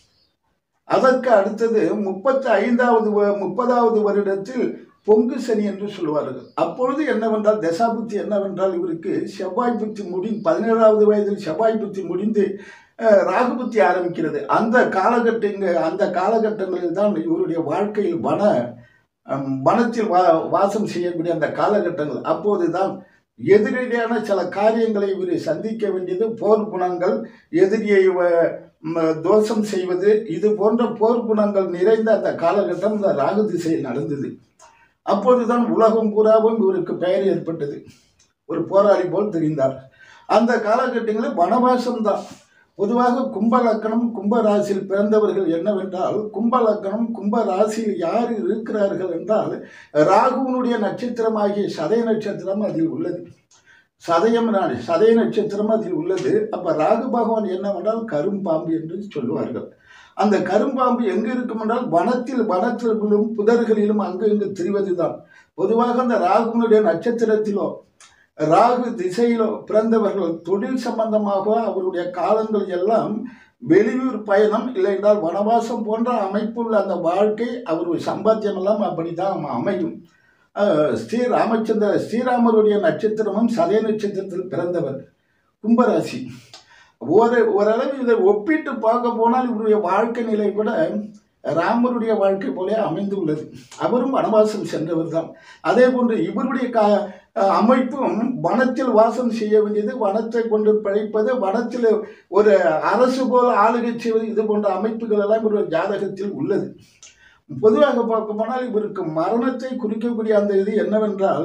அதற்கு அடுத்தது முப்பத்தி ஐந்தாவது வ- முப்பதாவது வருடத்தில் பொங்கு சனி என்று சொல்லுவார்கள் அப்பொழுது என்னவென்றால் தசாபுத்தி என்னவென்றால் இவருக்கு செவ்வாய் புத்தி முடி பதினேழாவது வயதில் செவ்வாய் புத்தி முடிந்து அஹ், ராகு புத்தி ஆரம்பிக்கிறது அந்த காலகட்டங்க அந்த காலகட்டங்களில் தான் இவருடைய வாழ்க்கையில் வன அம், வனத்தில் வா வாசம் செய்யக்கூடிய அந்த காலகட்டங்கள் அப்போதுதான் எதிரடியான சில காரியங்களை இவர் சந்திக்க வேண்டியது போர் குணங்கள் எதிரியை வ- ம, தோஷம் செய்வது இது போன்ற போர் குணங்கள் நிறைந்த அந்த காலகட்டம் இந்த ராகு திசையில் நடந்தது அப்போதுதான் உலகம் பூராவும் இவருக்கு பெயர் ஏற்பட்டது ஒரு போராளி போல் தெரிந்தார் அந்த காலகட்டங்களில் வனவாசம் தான் பொதுவாக கும்ப லக்கணம் கும்ப ராசியில் பிறந்தவர்கள் என்னவென்றால் கும்ப லக்கணம் கும்ப ராசியில் யார் இருக்கிறார்கள் என்றால் ராகுவனுடைய நட்சத்திரமாகிய சதய நட்சத்திரம் அதில் உள்ளது சதயம் நான் சதய நட்சத்திரம் அதில் உள்ளது அப்ப ராகு பகவான் என்னவென்றால் கரும்பாம்பு என்று சொல்லுவார்கள் அந்த கரும்பாம்பு எங்கு இருக்கும் என்றால் வனத்தில் வனத்திலும் புதர்களிலும் அங்கு இங்கு திரிவதுதான் பொதுவாக அந்த ராகுனுடைய நட்சத்திரத்திலோ ராகு திசையிலோ பிறந்தவர்கள் தொழில் சம்பந்தமாக அவருடைய காலங்கள் எல்லாம் வெளியூர் பயணம் இல்லை என்றால் வனவாசம் போன்ற அமைப்புள்ள அந்த வாழ்க்கை அவருடைய சம்பாத்தியம் எல்லாம் அப்படிதான் அமையும் அஹ், ஸ்ரீ ராமச்சந்திர ஸ்ரீராமருடைய நட்சத்திரமும் சதய நட்சத்திரத்தில் பிறந்தவர் கும்பராசி ஒரு ஓரளவு இதை ஒப்பிட்டு பார்க்க போனால் இவருடைய வாழ்க்கை நிலை கூட ராமருடைய வாழ்க்கை போல அமைந்துள்ளது அவரும் வனவாசம் சென்றவர் தான் அதே போன்று இவருடைய கா அஹ் அமைப்பும் வனத்தில் வாசம் செய்ய வேண்டியது வனத்தை கொண்டு பிழைப்பது வனத்தில் ஒரு அரசு போல் ஆளுகை செய்வது இது போன்ற அமைப்புகள் எல்லாம் இவருடைய ஜாதகத்தில் உள்ளது பொதுவாக பார்க்க போனால் இவருக்கு மரணத்தை குறிக்கக்கூடிய அந்த இது என்னவென்றால்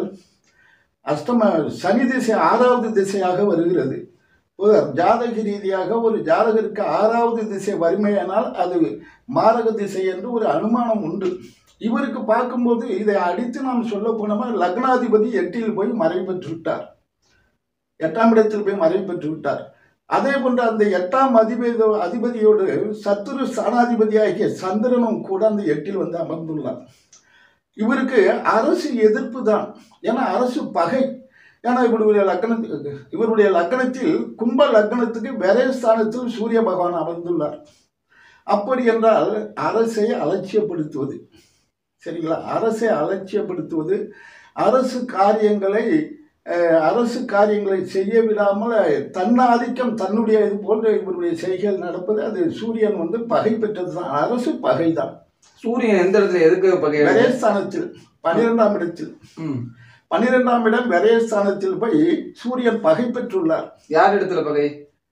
அஷ்டம சனி திசை ஆறாவது திசையாக வருகிறது ஒரு ஜாதக ரீதியாக ஒரு ஜாதகருக்கு ஆறாவது திசை வறுமையானால் அது மாரக திசை என்று ஒரு அனுமானம் உண்டு இவருக்கு பார்க்கும்போது இதை அடித்து நாம் சொல்ல போனோமா லக்னாதிபதி எட்டில் போய் மறைவு பெற்று விட்டார் எட்டாம் இடத்தில் போய் மறைவு பெற்று விட்டார் அதே போன்று அந்த எட்டாம் அதிபதி அதிபதியோடு சத்துரு ஸ்தானாதிபதியாகிய சந்திரனும் கூட அந்த எட்டில் வந்து அமர்ந்துள்ளார் இவருக்கு அரசு எதிர்ப்பு தான் ஏன்னா அரசு பகை ஏன்னா இவருடைய லக்னத்துக்கு இவருடைய லக்னத்தில் கும்ப லக்னத்துக்கு விரை ஸ்தானத்தில் சூரிய பகவான் அமர்ந்துள்ளார் அப்படி என்றால் அரசை அலட்சியப்படுத்துவது சரிங்களா அரசை அலட்சியப்படுத்துவது அரசு காரியங்களை அஹ், அரசு காரியங்களை செய்ய விடாமல் தன்னாதிக்கம் தன்னுடைய இது போன்ற இவருடைய செய்கைகள் நடப்பது அது சூரியன் வந்து பகை பெற்றது தான் அரசு பகை தான் சூரியன் எந்த இடத்துல எதுக்கு பகை விரயஸ்தானத்தில் பனிரெண்டாம் இடத்தில் ம் பனிரெண்டாம் இடம் விரயஸ்தானத்தில் போய் சூரியன் பகை பெற்றுள்ளார் யார் இடத்துல பகை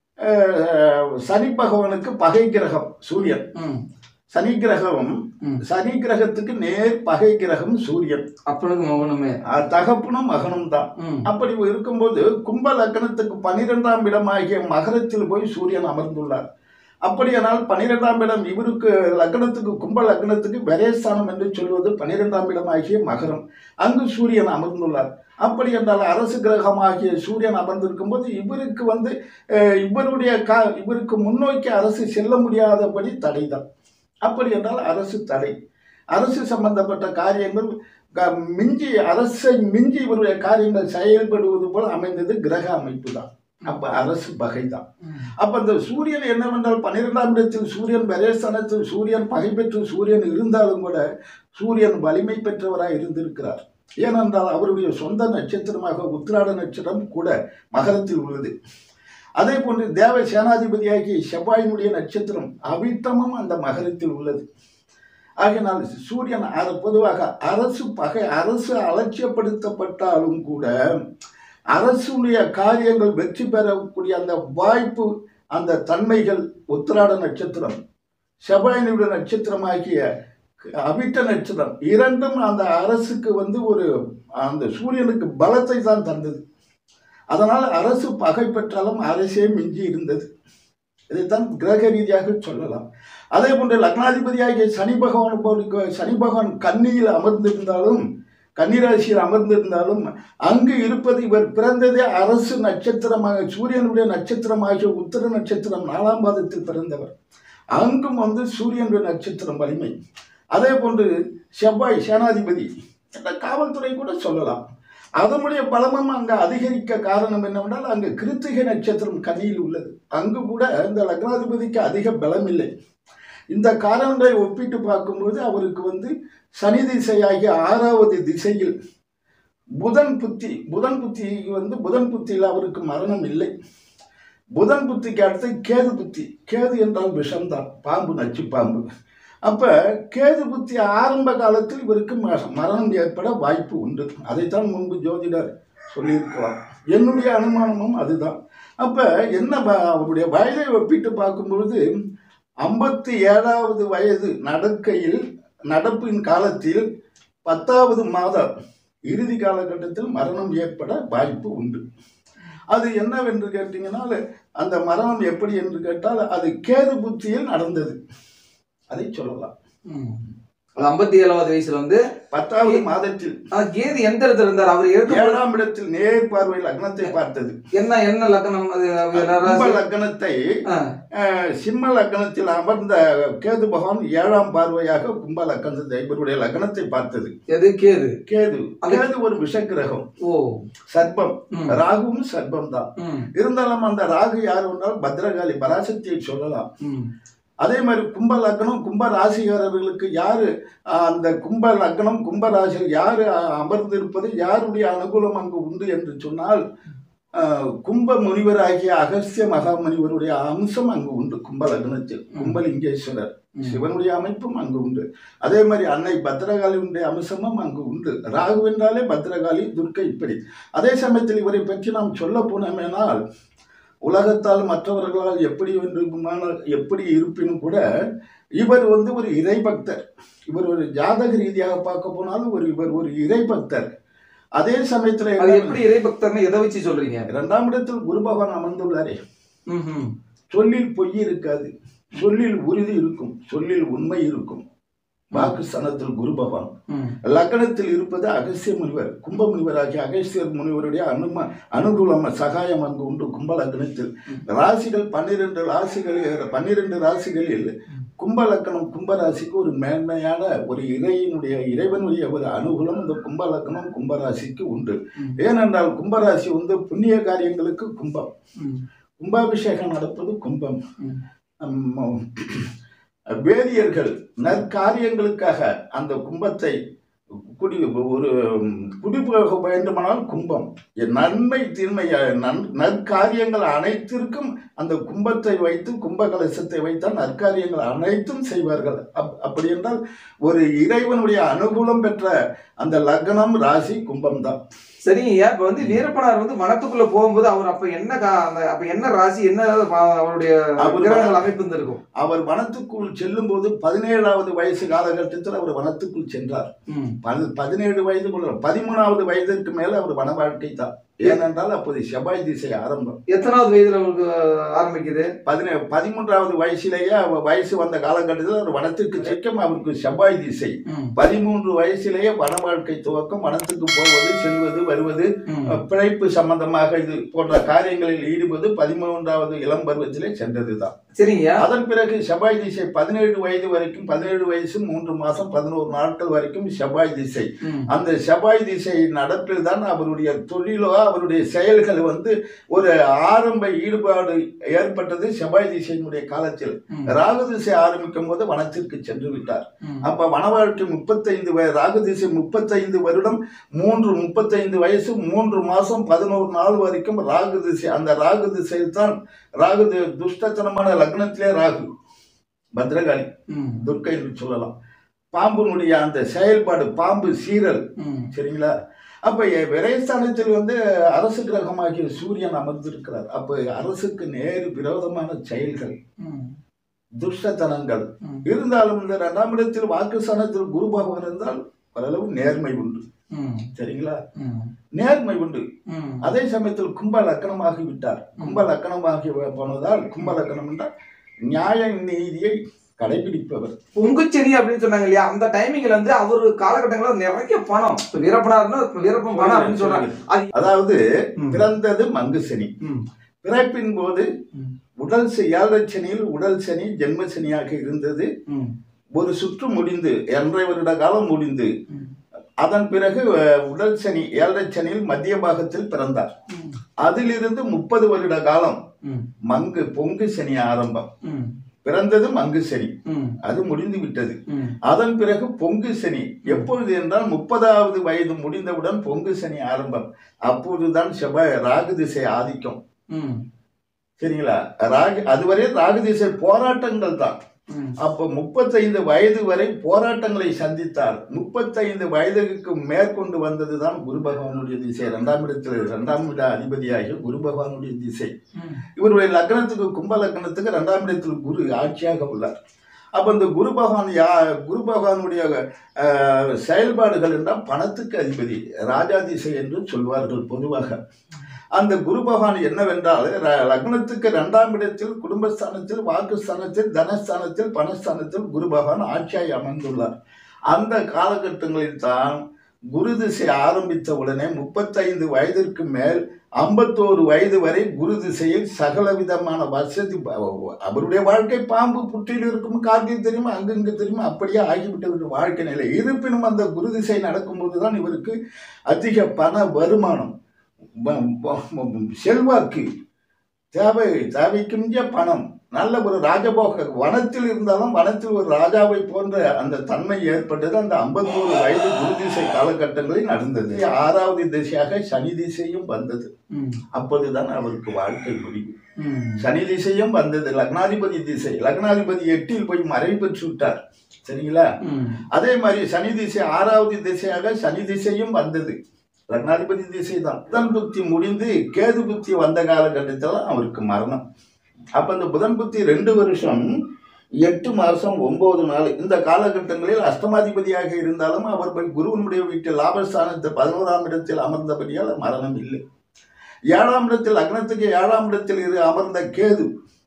அஹ், சனி பகவானுக்கு பகை கிரகம் சூரியன் ம் சனி கிரகம் ம். சனி கிரகத்துக்கு நேர் பகை கிரகம் சூரியன் அப்பனுக்கு மகனுமே அஹ், தகப்பனும் மகனும் தான் ம் அப்படி இருக்கும்போது கும்ப லக்னத்துக்கு பனிரெண்டாம் இடமாகிய மகரத்தில் போய் சூரியன் அமர்ந்துள்ளார் அப்படியானால் பனிரெண்டாம் இடம் இவருக்கு லக்னத்துக்கு கும்ப லக்னத்துக்கு விரயஸ்தானம் என்று சொல்வது பனிரெண்டாம் இடமாகிய மகரம் அங்கு சூரியன் அமர்ந்துள்ளார் அப்படி என்றால் அரசு கிரகமாகிய சூரியன் அமர்ந்திருக்கும் போது இவருக்கு வந்து அஹ், இவருடைய கா இவருக்கு முன்னோக்கி அரசு செல்ல முடியாதபடி தடைதான் அப்படி என்றால் அரசு தடை அரசு சம்பந்தப்பட்ட காரியங்கள் க- மிஞ்சி அரசை மிஞ்சி இவருடைய காரியங்கள் செயல்படுவது போல் அமைந்தது கிரக அமைப்பு தான் அப்ப அரசு பகை தான் அப்ப அந்த சூரியன் என்னவென்றால் பன்னிரெண்டாம் இடத்தில் சூரியன் பரேஸ்தானத்தில் சூரியன் பகை பெற்று சூரியன் இருந்தாலும் கூட சூரியன் வலிமை பெற்றவராய் இருந்திருக்கிறார் ஏனென்றால் அவருடைய சொந்த நட்சத்திரமாக உத்திராட நட்சத்திரம் கூட மகரத்தில் உள்ளது அதே போன்று தேவ சேனாதிபதியாகிய செவ்வாயினுடைய நட்சத்திரம் அவிட்டமும் அந்த மகரத்தில் உள்ளது ஆகையினால் சூரியன் அர- பொதுவாக அரசு பகை அரசு அலட்சியப்படுத்தப்பட்டாலும் கூட அரசுடைய காரியங்கள் வெற்றி பெறக்கூடிய அந்த வாய்ப்பு அந்த தன்மைகள் உத்திராட நட்சத்திரம் செவ்வாயினுடைய நட்சத்திரமாகிய அவிட்ட நட்சத்திரம் இரண்டும் அந்த அரசுக்கு வந்து ஒரு அந்த சூரியனுக்கு பலத்தை தான் தந்தது அதனால் அரசு பகை பெற்றாலும் அரசே மிஞ்சி இருந்தது இதைத்தான் கிரக ரீதியாக சொல்லலாம் அதே போன்று லக்னாதிபதியாகிய சனி பகவான் போல சனி பகவான் கன்னியில் அமர்ந்திருந்தாலும் கன்னிராசியில் அமர்ந்திருந்தாலும் அங்கு இருப்பது இவர் பிறந்ததே அரசு நட்சத்திரமாக சூரியனுடைய நட்சத்திரமாகிய உத்தர நட்சத்திரம் நாலாம் பாதத்தில் பிறந்தவர் அங்கும் வந்து சூரியனுடைய நட்சத்திரம் வலிமை அதே போன்று செவ்வாய் சேனாதிபதி என்ற காவல்துறை கூட சொல்லலாம் அதனுடைய பலமும் அங்கு அதிகரிக்க காரணம் என்னவென்றால் அங்கு கிருத்திகை நட்சத்திரம் கனியில் உள்ளது அங்கு கூட இந்த லக்னாதிபதிக்கு அதிக பலம் இல்லை இந்த காரணங்களை ஒப்பிட்டு பார்க்கும்போது அவருக்கு வந்து சனி திசையாகிய ஆறாவது திசையில் புதன் புத்தி புதன் புத்தி வந்து புதன் புத்தியில் அவருக்கு மரணம் இல்லை புதன் புத்திக்கு அடுத்து கேது புத்தி கேது என்றால் விஷம்தான் பாம்பு நச்சு பாம்பு அப்ப கேது புத்தி ஆரம்ப காலத்தில் இவருக்கு ம- மரணம் ஏற்பட வாய்ப்பு உண்டு அதைத்தான் முன்பு ஜோதிடர் சொல்லியிருக்கலாம் என்னுடைய அனுமானமும் அதுதான் அப்ப என்ன வ- அவருடைய வயதை ஒப்பிட்டு பார்க்கும் பொழுது ஐம்பத்தி ஏழாவது வயது நடக்கையில் நடப்பின் காலத்தில் பத்தாவது மாதம் இறுதி காலகட்டத்தில் மரணம் ஏற்பட வாய்ப்பு உண்டு அது என்னவென்று கேட்டீங்கன்னா அந்த மரணம் எப்படி என்று கேட்டால் அது கேது புத்தியில் நடந்தது அதை சொல்லலாம் அது ஐம்பத்தி ஏழாவது வயசுல வந்து பத்தாவது மாதத்தில் ஆ, கேது எந்த இடத்துல இருந்தார் அவர் இருக்கும் ஏழாம் இடத்தில் நேர் பார்வை லக்னத்தை பார்த்தது என்ன என்ன லக்னம் அது அது கும்ப ராசி? லக்னத்தை ஆ, அஹ், சிம்ம லக்னத்தில் அமர்ந்த கேது பகவான் ஏழாம் பார்வையாக கும்ப லக்னத்தை இவருடைய லக்னத்தை பார்த்தது எது கேது கேது அந்த- கேது ஒரு விஷக்கிரகம் ஓ சர்ப்பம் ம், ராகுவும் சர்ப்பம் தான் ம், இருந்தாலும் அந்த ராகு யார் என்றால் பத்ரகாளி பராசக்தியை சொல்லலாம் ம், அதே மாதிரி கும்ப லக்னம் கும்ப ராசிகாரர்களுக்கு யாரு ஆஹ், அந்த கும்ப லக்னம் கும்ப ராசி யாரு ஆஹ், அமர்ந்திருப்பது யாருடைய அனுகூலம் அங்கு உண்டு என்று சொன்னால் ஆஹ், கும்ப முனிவராகிய அகஸ்திய மகாமுனிவருடைய அம்சம் அங்கு உண்டு கும்ப லக்னத்தில் கும்பலிங்கேஸ்வரர் ம். சிவனுடைய அமைப்பும் அங்கு உண்டு அதே மாதிரி அன்னை பத்ரகாளியுடைய அம்சமும் அங்கு உண்டு ராகு என்றாலே பத்ரகாளி துர்க்கை இப்படி அதே சமயத்தில் இவரை பற்றி நாம் சொல்ல போனோமேனால் உலகத்தால் மற்றவர்களால் எப்படி வேண்டுமான எப்படி இருப்பினும் கூட இவர் வந்து ஒரு இறைபக்தர் இவர் ஒரு ஜாதக ரீதியாக பார்க்க போனாலும் ஒரு இவர் ஒரு இறைபக்தர் அதே சமயத்தில் அது எப்படி இறைபக்தர்னு எதை வச்சு சொல்றீங்க இரண்டாம் இடத்தில் குரு பகவான் அமர்ந்துள்ளாரே ம், ம், சொல்லில் பொய் இருக்காது சொல்லில் உறுதி இருக்கும் சொல்லில் உண்மை இருக்கும் வாக்கு ஸ்தானத்தில் குரு பகவான் ம், லக்னத்தில் இருப்பது அகஸ்திய முனிவர் கும்ப முனிவராகிய அகஸ்தியர் முனிவருடைய அனும அனுகூலம் சகாயம் அங்கு உண்டு கும்ப லக்னத்தில் ராசிகள் பன்னிரெண்டு ராசிகளில் பன்னிரெண்டு ராசிகளில் கும்ப லக்னம் கும்ப ராசிக்கு ஒரு மேன்மையான ஒரு இறையினுடைய இறைவனுடைய ஒரு அனுகூலம் இந்த கும்ப லக்னம் கும்ப ராசிக்கு உண்டு ம். ஏனென்றால் கும்பராசி வந்து புண்ணிய காரியங்களுக்கு கும்பம் ம், கும்பாபிஷேகம் நடப்பது கும்பம் ம். உம், வேதியர்கள் நற்காரியங்களுக்காக அந்த கும்பத்தை குடி ஒரு குடிபோக வேண்டுமானால் கும்பம் என் நன்மை தீன்மை நன் நற்காரியங்கள் அனைத்திற்கும் அந்த கும்பத்தை வைத்து கும்ப கலசத்தை வைத்தால் நற்காரியங்கள் அனைத்தும் செய்வார்கள் அப் அப்படி என்றால் ஒரு இறைவனுடைய அனுகூலம் பெற்ற அந்த லக்னம் ராசி கும்பம் தான் சரிங்க இப்ப வந்து வீரப்பனார் வந்து வனத்துக்குள்ள போகும்போது அவர் அப்ப என்ன கா- அந்த அப்ப என்ன ராசி என்ன வ- அவருடைய அவர் கிரகங்கள் அமைப்பு இருந்திருக்கும் அவர் வனத்துக்குள் செல்லும்போது பதினேழாவது வயசு காலகட்டத்தில் அவர் வனத்துக்குள் சென்றார் ம், பதி- பதினேழு வயதுக்குள்ள பதிமூணாவது வயதிற்கு மேல அவர் வன வாழ்க்கை தான் ஏனென்றால் அப்போது செவ்வாய் திசை ஆரம்பம் எத்தனாவது வயதுல அவருக்கு ஆரம்பிக்குது பதினே பதிமூன்றாவது வயசிலேயே அவர் வயசு வந்த காலகட்டத்தில் அவர் வனத்திற்கு செல்லும் அவருக்கு செவ்வாய் திசை ம், பதிமூன்று வயசிலேயே வன வாழ்க்கை துவக்கம் வனத்துக்கு போவது செல்வது வருவது ம், அஹ், பிழைப்பு சம்பந்தமாக இது போன்ற காரியங்களில் ஈடுபது பதிமூன்றாவது இளம் பருவத்திலே சென்றதுதான் சரிங்கய்யா அதன் பிறகு செவ்வாய் திசை பதினேழு வயது வரைக்கும் பதினேழு வயசு மூன்று மாசம் பதினோரு நாட்கள் வரைக்கும் செவ்வாய் திசை ம். அந்த செவ்வாய் திசை நடப்பில் தான் அவருடைய தொழிலோ அவருடைய செயல்கள் வந்து ஒரு ஆரம்ப ஈடுபாடு ஏற்பட்டது செவ்வாய் திசையினுடைய காலத்தில் ம். ராகு திசை ஆரம்பிக்கும் போது வனத்திற்கு சென்று விட்டார் ம். அப்ப வன வாழ்க்கை முப்பத்தைந்து வய ராகு திசை முப்பத்தைந்து வருடம் மூன்று முப்பத்தைந்து வயசு மூன்று மாசம் பதினோரு நாள் வரைக்கும் ராகு திசை அந்த ராகு திசையில் தான் ராகு தி- துஷ்டத்தனமான லக்னத்திலே ராகு பத்ரகாளி ம். துர்க்கை என்று சொல்லலாம் பாம்பினுடைய அந்த செயல்பாடு பாம்பு சீரல் ம். சரிங்களா அப்ப எ- விரயஸ்தானத்தில் வந்து அரசு கிரகமாகிய சூரியன் அமர்ந்திருக்கிறார் அப்ப அரசுக்கு நேரு விரோதமான செயல்கள் ம். துஷ்டத்தனங்கள் ம். இருந்தாலும் இந்த இரண்டாம் இடத்தில் வாக்குஸ்தானத்தில் குரு பகவான் இருந்தால் ஓரளவு நேர்மை உண்டு ம். சரிங்களா ம். நேர்மை உண்டு ம். அதே சமயத்தில் கும்ப லக்கணமாகி விட்டார் கும்ப லக்கணமாகி போனதால் கும்ப லக்கணம் என்றால் நியாய நீதியை கடைபிடிப்பவர் பொங்குச்செடி அப்படின்னு சொன்னாங்க இல்லையா அந்த டைமிங்ல வந்து அவரு காலகட்டங்களில் நிறைய பணம் இப்ப வீரப்பனார்னா இப்ப வீரப்பன் பணம் அப்படின்னு சொல்றாங்க அது- அதாவது ம். பிறந்தது மங்கு சனி ம். பிறப்பின் போது ம். உடல் செ- ஏழரை சனியில் உடல் சனி ஜென்ம சனியாக இருந்தது ம். ஒரு சுற்று முடிந்து இரண்டரை வருட காலம் முடிந்து ம். அதன் பிறகு அஹ், உடல் சனி ஏழரை சனியில் மத்திய பாகத்தில் பிறந்தார் ம். அதிலிருந்து முப்பது வருட காலம் ம். மங்கு பொங்கு சனி ஆரம்பம் ம். பிறந்தது மங்கு சனி ம். அது முடிந்து விட்டது ம். அதன் பிறகு பொங்கு சனி எப்பொழுது என்றால் முப்பதாவது வயது முடிந்தவுடன் பொங்கு சனி ஆரம்பம் அப்போதுதான் செவ்வாய் ராகு திசை ஆதிக்கம் ம். சரிங்களா ராகு அதுவரை ராகு திசை போராட்டங்கள் தான் ம். அப்ப முப்பத்தைந்து வயது வரை போராட்டங்களை சந்தித்தார் முப்பத்தைந்து வயதுக்கு மேற்கொண்டு வந்ததுதான் குரு பகவானுடைய திசை இரண்டாம் இடத்தில் இரண்டாம் இட அதிபதியாகிய குரு பகவானுடைய திசை ம். இவருடைய லக்னத்துக்கு கும்ப லக்னத்துக்கு இரண்டாம் இடத்தில் குரு ஆட்சியாக உள்ளார் அப்ப இந்த குரு பகவான் யா குரு பகவானுடைய அஹ், செயல்பாடுகள் என்றால் பணத்துக்கு அதிபதி ராஜா திசை என்று சொல்வார்கள் பொதுவாக அந்த குரு பகவான் என்னவென்றால் ர- லக்னத்துக்கு இரண்டாம் இடத்தில் குடும்பஸ்தானத்தில் வாக்குஸ்தானத்தில் தனஸ்தானத்தில் பணஸ்தானத்தில் குரு பகவான் ஆட்சியாய் அமர்ந்துள்ளார் அந்த காலகட்டங்களில் தான் குரு திசை ஆரம்பித்த உடனே முப்பத்தைந்து வயதிற்கு மேல் ஐம்பத்தோரு வயது வரை குரு திசையில் சகல விதமான வசதி அவருடைய வாழ்க்கை பாம்பு புற்றில் இருக்கும் காற்றில் தெரியுமா அங்கங்கு தெரியுமா அப்படியே ஆகிவிட்டது வாழ்க்கை நிலை இருப்பினும் அந்த குரு திசை நடக்கும்போது தான் இவருக்கு அதிக பண வருமானம் வ- வ- செல்வாக்கு தேவை தேவைக்கு மிஞ்சிய பணம் நல்ல ஒரு ராஜபோக வனத்தில் இருந்தாலும் வனத்தில் ஒரு ராஜாவை போன்ற அந்த தன்மை ஏற்பட்டது அந்த ஐம்பத்தோரு வயது குரு திசை காலகட்டங்களில் நடந்தது ஆறாவது திசையாக சனி திசையும் வந்தது ம். அப்போதுதான் அவருக்கு வாழ்க்கை முடிவு ம். சனி திசையும் வந்தது லக்னாதிபதி திசை லக்னாதிபதி எட்டில் போய் மறைவு பெற்று விட்டார் சரிங்களா ம். அதே மாதிரி சனி திசை ஆறாவது திசையாக சனி திசையும் வந்தது லக்னாதிபதி திசை தான் புதன் புத்தி முடிந்து கேது புத்தி வந்த காலகட்டத்தில் அவருக்கு மரணம் அப்ப இந்த புதன் புத்தி ரெண்டு வருஷம் எட்டு மாசம் ஒன்பது நாள் இந்த காலகட்டங்களில் அஷ்டமாதிபதியாக இருந்தாலும் அவர் போய் குருவனுடைய வீட்டில் லாபஸ்தானத்தில் பதினோராம் இடத்தில் அமர்ந்தபடியால் மரணம் இல்லை ஏழாம் இடத்தில் லக்னத்துக்கு ஏழாம் இடத்தில் இரு அமர்ந்த கேது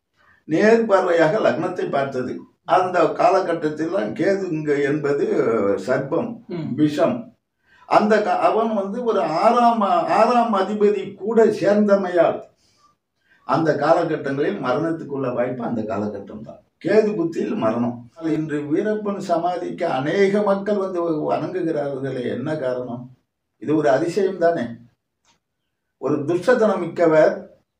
நேர் பார்வையாக லக்னத்தை பார்த்தது அந்த காலகட்டத்தில் தான் கேது இங்க என்பது சர்ப்பம் ம். விஷம் அந்த க- அவன் வந்து ஒரு ஆறாம் ஆறாம் அதிபதி கூட சேர்ந்தமையால் அந்த காலகட்டங்களில் மரணத்துக்குள்ள வாய்ப்பு அந்த காலகட்டம் தான் கேது புத்தியில் மரணம் இன்று வீரப்பன் சமாதிக்கு அநேக மக்கள் வந்து வணங்குகிறார்களே என்ன காரணம் இது ஒரு அதிசயம் தானே ஒரு துஷ்டத்தனம் மிக்கவர்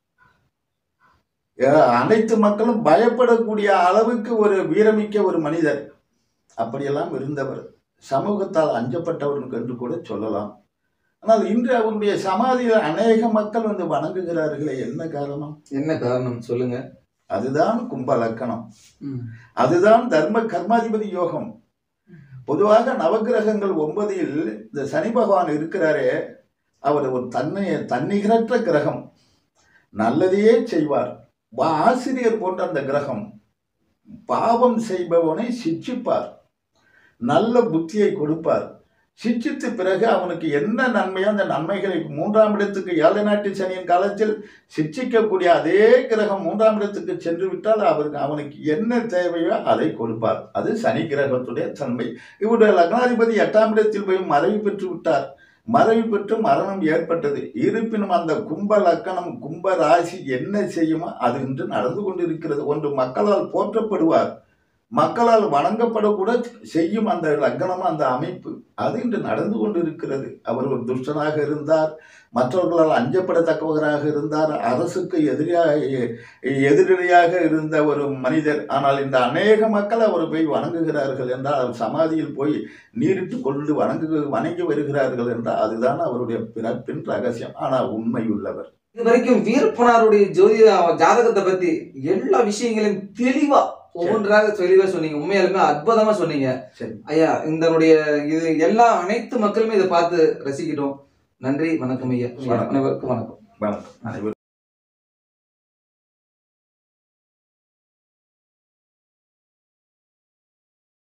அஹ், அனைத்து மக்களும் பயப்படக்கூடிய அளவுக்கு ஒரு வீரமிக்க ஒரு மனிதர் அப்படியெல்லாம் இருந்தவர் சமூகத்தால் அஞ்சப்பட்டவர் என்று கூட சொல்லலாம் ஆனால் இன்று அவருடைய சமாதியில் அநேக மக்கள் வந்து வணங்குகிறார்களே என்ன காரணம் என்ன காரணம் சொல்லுங்க அதுதான் கும்ப லக்கணம் ம். அதுதான் தர்ம கர்மாதிபதி யோகம் பொதுவாக நவக்கிரகங்கள் ஒன்பதில் இந்த சனி பகவான் இருக்கிறாரே அவர் ஒரு தன்னை தன்னிகரற்ற கிரகம் நல்லதையே செய்வார் வா- ஆசிரியர் போன்ற அந்த கிரகம் பாவம் செய்பவனை சிட்சிப்பார் நல்ல புத்தியை கொடுப்பார் சிட்சித்த பிறகு அவனுக்கு என்ன நன்மையோ அந்த நன்மைகளை மூன்றாம் இடத்துக்கு ஏழை நாட்டு சனியின் காலத்தில் சிட்சிக்கக்கூடிய அதே கிரகம் மூன்றாம் இடத்துக்கு சென்று விட்டால் அவருக்கு அவனுக்கு என்ன தேவையோ அதை கொடுப்பார் அது சனி கிரகத்துடைய தன்மை இவருடைய லக்னாதிபதி எட்டாம் இடத்தில் போய் மறைவு பெற்று விட்டார் மறைவு பெற்று மரணம் ஏற்பட்டது இருப்பினும் அந்த கும்ப லக்கணம் கும்ப ராசி என்ன செய்யுமோ அது இன்று நடந்து கொண்டிருக்கிறது ஒன்று மக்களால் போற்றப்படுவார் மக்களால் வணங்கப்படக்கூட செய்யும் அந்த லக்னம் அந்த அமைப்பு அது இன்று நடந்து கொண்டிருக்கிறது அவர் ஒரு துஷ்டனாக இருந்தார் மற்றவர்களால் அஞ்சப்படத்தக்கவராக இருந்தார் அரசுக்கு எதிராக எதிரடியாக இருந்த ஒரு மனிதர் ஆனால் இந்த அநேக மக்கள் அவர் போய் வணங்குகிறார்கள் என்றால் அவர் சமாதியில் போய் நீரிட்டு கொண்டு வணங்கு வணங்கி வருகிறார்கள் என்றால் அதுதான் அவருடைய பிறப்பின் ரகசியம் ஆனால் உண்மை உள்ளவர் இது வரைக்கும் வீரப்பனாருடைய ஜோதிட ஜாதகத்தை பத்தி எல்லா விஷயங்களையும் தெளிவா ஒவ்வொன்றாக தெளிவா சொன்னீங்க உண்மையாலுமே அற்புதமா சொன்னீங்க சரி. ஐயா இதனுடைய இது எல்லா அனைத்து மக்களுமே இதை பார்த்து ரசிக்கிட்டோம் நன்றி வணக்கம் ஐயா வணக்கம். அனைவருக்கும் வணக்கம் வணக்கம் அனைவரும்